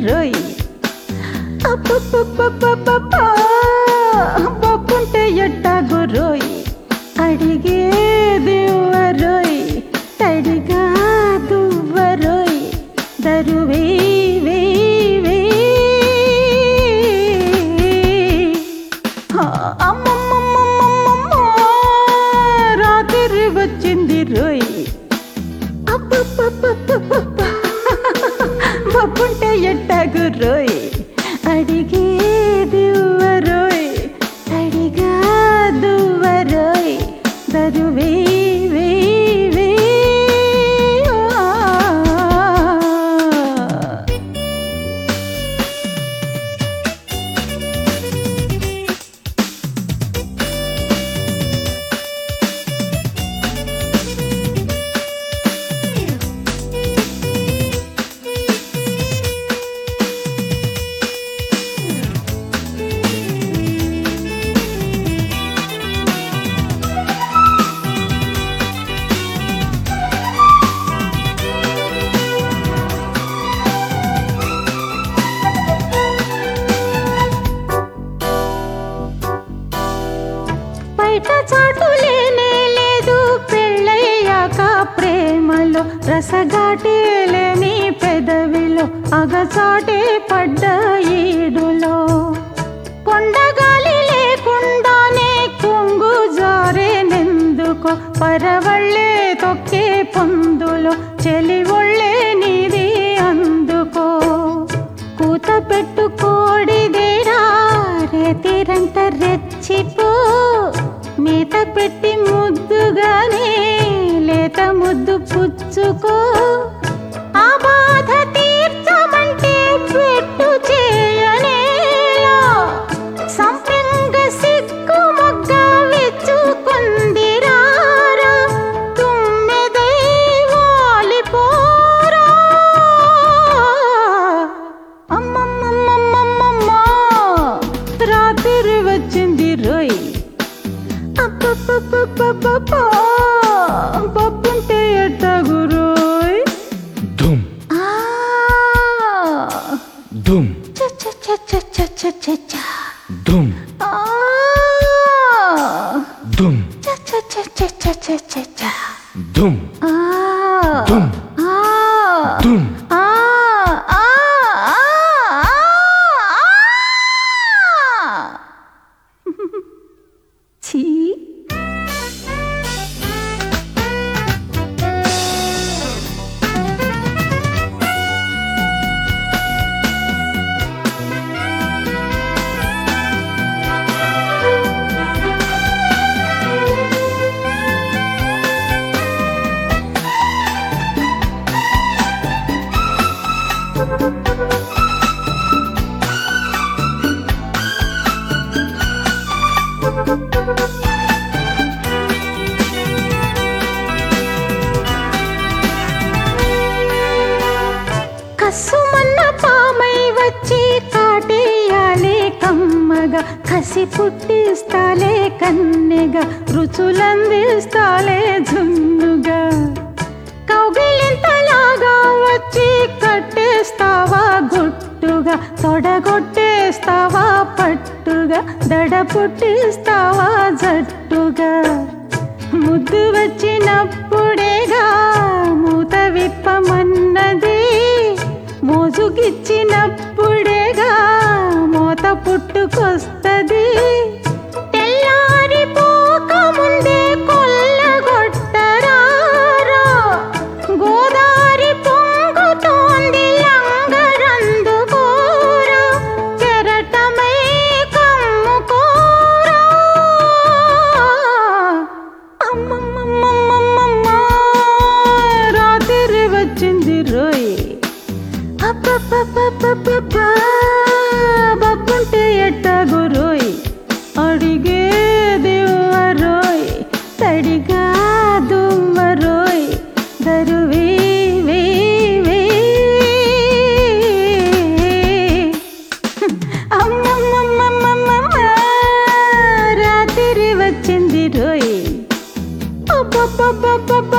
రోయ్ అబ్బబ్బబ్బబ్బబ్బబ్బా, బొబ్బుంటే ఎట్టాగు రోయ్ అడిగేది రోయ్ తడిగా దువ్వరోయ్ దరువే వే వే అమ్మమ్మమ్మమ్మమ్మ రాత్రి వచ్చింది రోయ్ అబ్బబ్బబ్బబ్బబ్బ. బొబ్బుంటే ఎట్టాగు రోయ్ అడిగేది రోయ్ తడిగా దువ్వరోయ్ దరువే వే వే ఆ. బయట చాటు లేనే లేదు పెళ్ళయ్యాక ప్రేమలో రసగాటేలేని పెదవిలో అగచాటే పడ్డ ఈడులో కొండగాలి లేకుండానే కొంగు జారేనెందుకో పరవళ్ళే తొక్కే పొందులో చెలి ఒళ్ళే నీది అందుకో కూత పెట్టుకోడిదేరా రేతిరంట రెచ్చిపో మేత పెట్టి ముద్దుగానే లేత ముద్దు పుచ్చుకో ఆ బాధ తీర్చమంటే పెట్టు చేయనేలా సంపంగ సిగ్గు మొగ్గ విచ్చుకుందిరారా తుమ్మెదై వాలిపోరా అమ్మమ్మమ్మమ్మమ్మ రాత్రి వచ్చింది రోయ్ అబ్బబ్బబ్బబ్బబ్బ బొబ్బుంటే ఎట్టాగు రోయ్ ధూమ్ ఆ ధూమ్ చ చ చ చ చ చ చ చ ధూమ్ ఆ ధూమ్ చ చ చ చ చ చ చ చ ధూమ్ ఆ ధూమ్ ఆ ధూమ్ ఆ ఆ ఆ ఛీ కసుమన్న పామై వచ్చి కాటేయాలే కమ్మగా కసి పుట్టిస్తాలే కన్నెగా రుచులందిస్తాలే జున్నుగా కౌగిలింతలాగా వచ్చి కట్టేస్తావా గుట్టుగా తొడగొట్టేస్తావా పట్టుగా దడ పుట్టిస్తావా జట్టుగా ముద్దు వచ్చినప్పుడేగా మూత విప్పమన్నది మోజుకిచ్చినప్పుడేగా మోత పుట్టుకొస్తది తెల్లారిపోక ముందే కొల్లగొట్టరారా గోదారి పొంగుతోంది లంగరందుకోరా కెరటమై కమ్ముకోరా అమ్మమ్మమ్మమ్మమ్మ రాత్రి వచ్చింది రోయ్ అబ్బబ్బబ్బబ్బబ్బా బబ్బుంటే ఎట్టాగు రోయ్ అడిగేది రోయ్ తడిగా దుమ్మ రోయ్ దరువే వే వే అమ్మమ్మమ్మమ్మమ్మ రాత్రి వచ్చింది రోయ్ అబ్బబ్బబ్బబ్బబ్బ